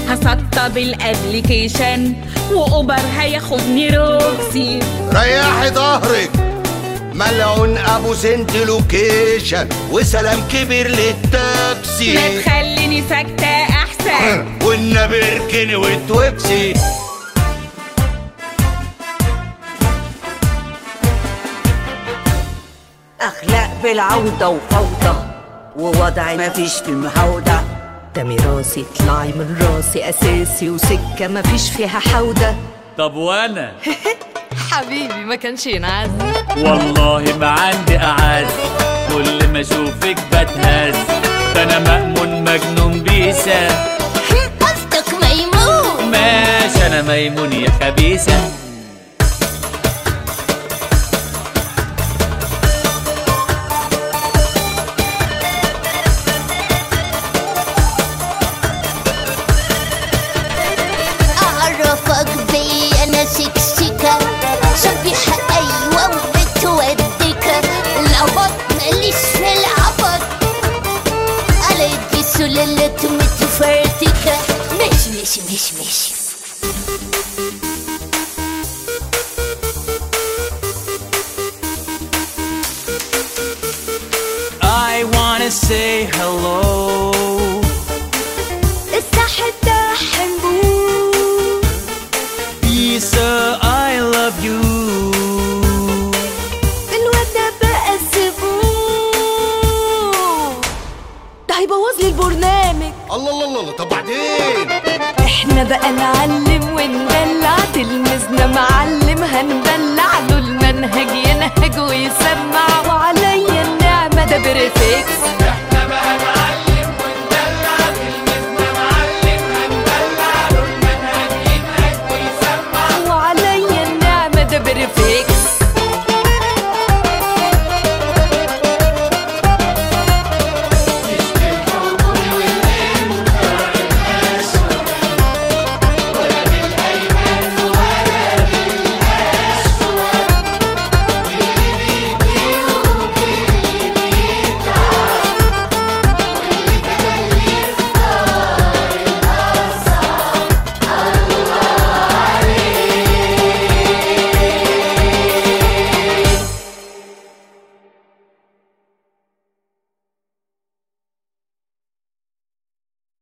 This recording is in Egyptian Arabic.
هسطب الابليكيشن واوبر هياخدني روكسي ريحي ظهرك ملعون ابو سنت لوكيشن وسلام كبير ما للتاكسي تخليني ساكتة احسن والنبي اركني وتوكسي أخلاق بالعودة وفوضى ووضعي مفيش في محاوضة ده ميراثي طلعي من راسي أساسي وسكة مفيش فيها حودة طب وانا حبيبي ما كانش ينعز والله ما عندي اعز كل ما اشوفك بتهز ده انا مأمون مجنون بيسة قصدك ميمون ماشي انا ميمون يا خبيثة أعرفك بي أنا سكسكة شبيحة أيوة وبتودك العبط ماليش في العبط على يدي سلالة متفرتكة ماشي ماشي ماشي ماشي I wanna say hello استحدى حنبوب Lisa I love you الواد ده بقى الزبون ده هيبوظ لي البرنامج الله الله الله الله، طب بعدين احنا بقى نعلم وندلع تلميذنا معلم هندلع له المنهج ينهج ويسمع وعليا النعمة ده بريفكس احنا بقى